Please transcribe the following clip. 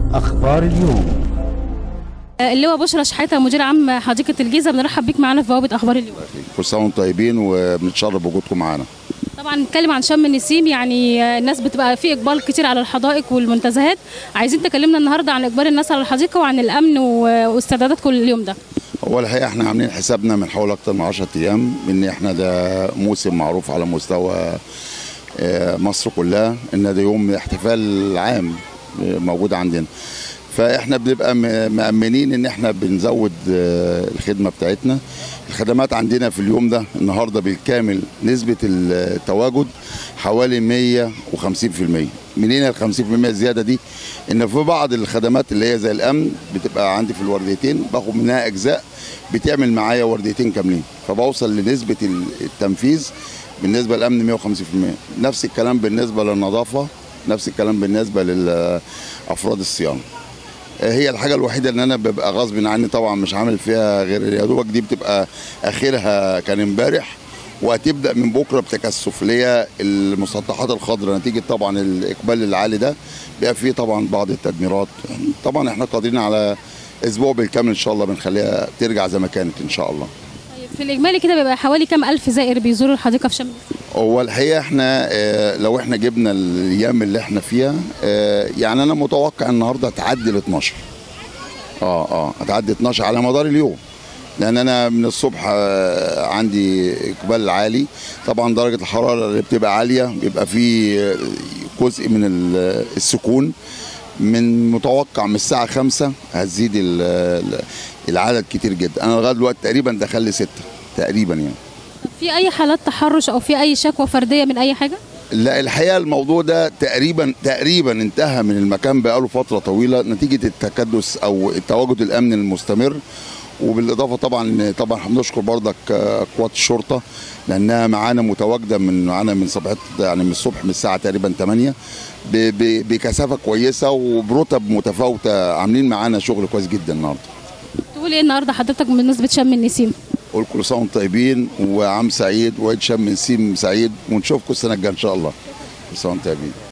أخبار اليوم اللواء بشرى شحاته مدير عام حديقه الجيزه بنرحب بيك معانا في بوابه اخبار اليوم كل سنه وانتم طيبين وبنتشرف بوجودكم معانا طبعا نتكلم عن شم النسيم يعني الناس بتبقى في اقبال كتير على الحدائق والمنتزهات عايزين تكلمنا النهارده عن اقبال الناس على الحديقه وعن الامن و- واستعداداتكم لليوم ده هو الحقيقه احنا عاملين حسابنا من حوالي اكتر من 10 ايام ان احنا ده موسم معروف على مستوى آه، مصر كلها ان ده يوم احتفال عام آه، موجود عندنا فاحنا بنبقى م- مأمنين ان احنا بنزود آه، الخدمه بتاعتنا الخدمات عندنا في اليوم ده النهارده بالكامل نسبه التواجد حوالي 150% منين ال 50% الزياده دي؟ ان في بعض الخدمات اللي هي زي الامن بتبقى عندي في الورديتين باخد منها اجزاء بتعمل معايا ورديتين كاملين فبوصل لنسبه ال- التنفيذ بالنسبه للامن 150% نفس الكلام بالنسبه للنظافه نفس الكلام بالنسبه لافراد الصيانه هي الحاجه الوحيده اللي انا ببقى غصب عني طبعا مش عامل فيها غير يا دوبك دي بتبقى اخرها كان امبارح وهتبدا من بكره بتكثف اللي هي المسطحات الخضراء نتيجه طبعا الاقبال العالي ده بيبقى فيه طبعا بعض التدميرات طبعا احنا قادرين على اسبوع بالكامل ان شاء الله بنخليها ترجع زي ما كانت ان شاء الله طيب في الاجمالي كده بيبقى حوالي كام الف زائر بيزوروا الحديقه في شم النسيم هو الحقيقه احنا آه، لو احنا جبنا الايام اللي احنا فيها آه، يعني انا متوقع النهارده تعدي ال 12 اه اه هتعدي 12 على مدار اليوم لان انا من الصبح آه، عندي اقبال عالي طبعا درجه الحراره اللي بتبقى عاليه بيبقى في آه، جزء من ال- السكون من متوقع من الساعه 5 هتزيد ال- ال- العدد كتير جدا انا لغايه دلوقتي تقريبا دخل لي 6 تقريبا يعني في اي حالات تحرش او في اي شكوى فرديه من اي حاجه لا الحقيقه الموضوع ده تقريبا تقريبا انتهى من المكان بقاله فتره طويله نتيجه التكدس او التواجد الامني المستمر وبالاضافه طبعا طبعا احنا بنشكر برضك آه، قوات الشرطه لانها معانا متواجده من معانا من صباح يعني من الصبح من الساعه تقريبا 8 ب- ب- بكثافه كويسه وبرتب متفاوته عاملين معانا شغل كويس جدا النهارده تقول ايه النهارده حضرتك بمناسبه شم النسيم قول كل سنه وانتم طيبين وعام سعيد وعيد شم نسيم سعيد ونشوفكم السنه الجايه ان شاء الله كل سنه وانتم طيبين